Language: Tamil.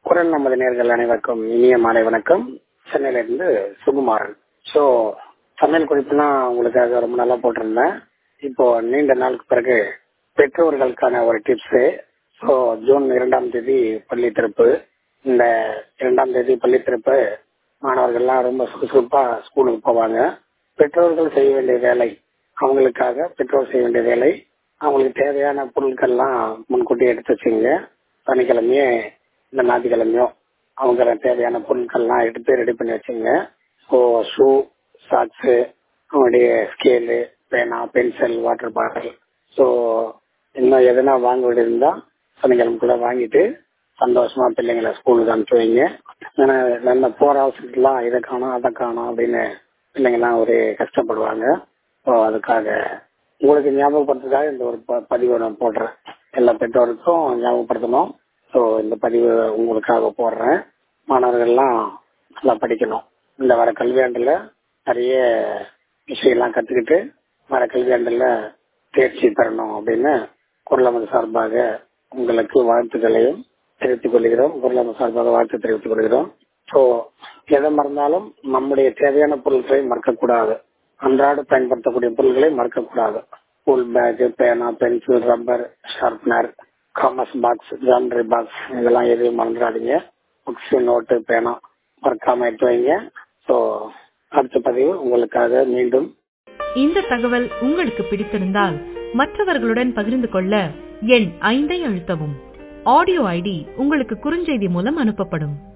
குரல் நமது நேர்கள் அனைவருக்கும் இனிய மாலை வணக்கம் சென்னையில இருந்து சுகுமாரன் ஸோ சமையல் குறிப்புலாம் உங்களுக்காக ரொம்ப நல்லா போட்டிருந்தேன் இப்போ நீண்ட நாளுக்கு பிறகு பெற்றோர்களுக்கான ஒரு டிப்ஸ் ஸோ ஜூன் இரண்டாம் தேதி பள்ளி திறப்பு இந்த இரண்டாம் தேதி பள்ளி திறப்பு மாணவர்கள்லாம் ரொம்ப சுறுசுறுப்பா ஸ்கூலுக்கு போவாங்க பெற்றோர்கள் செய்ய வேண்டிய வேலை அவங்களுக்காக பெற்றோர் செய்ய வேண்டிய வேலை அவங்களுக்கு தேவையான பொருட்கள்லாம் முன்கூட்டி எடுத்து வச்சுங்க சனிக்கிழமையே இந்த ஞாயிற்றுக்கிழமையோ அவங்க தேவையான பொருட்கள்லாம் எடுத்து ரெடி பண்ணி வச்சுங்க ஸோ ஷூ சாக்ஸு அவங்களுடைய ஸ்கேலு பேனா பென்சில் வாட்டர் பாட்டில் ஸோ இன்னும் எதனா வாங்க வேண்டியிருந்தா சனிக்கிழமைக்குள்ள வாங்கிட்டு சந்தோஷமா பிள்ளைங்களை ஸ்கூலுக்கு அனுப்பிச்சு வைங்க ஏன்னா நல்ல போற அவசரத்துலாம் இதை காணும் அதை காணும் அப்படின்னு பிள்ளைங்கலாம் ஒரு கஷ்டப்படுவாங்க ஸோ அதுக்காக உங்களுக்கு ஞாபகப்படுத்துறதுக்காக இந்த ஒரு ப- பதிவை நான் போடுறேன் எல்லா பெற்றோருக்கும் ஞாபகப்படுத்தணும் ஸோ இந்த பதிவு உங்களுக்காக போடுறேன் மாணவர்கள்லாம் நல்லா படிக்கணும் இந்த வர கல்வியாண்டுல நிறைய விஷயம்லாம் கற்றுக்கிட்டு வர கல்வியாண்டுல தேர்ச்சி பெறணும் அப்படின்னு குரலமது சார்பாக உங்களுக்கு வாழ்த்துக்களையும் தெரிவித்துக் கொள்கிறோம் குரலமது சார்பாக வாழ்த்து தெரிவித்துக் கொள்கிறோம் ஸோ எதை மறந்தாலும் நம்முடைய தேவையான பொருட்களை மறக்கக்கூடாது அன்றாட பயன்படுத்தக்கூடிய பொருட்களை மறக்கக்கூடாது ஸ்கூல் பேக் பேனா pencil rubber sharpener compass box geometry box இதெல்லாம் எதையும் மறந்துடாதீங்க புக்ஸ் நோட்டு பேனா மறக்காம எடுத்து வைங்க ஸோ அடுத்த பதிவு உங்களுக்காக மீண்டும் இந்த தகவல் உங்களுக்கு பிடித்திருந்தால் மற்றவர்களுடன் பகிர்ந்து கொள்ள எண் ஐந்தை அழுத்தவும் ஆடியோ ஐடி உங்களுக்கு குறுஞ்செய்தி மூலம் அனுப்பப்படும்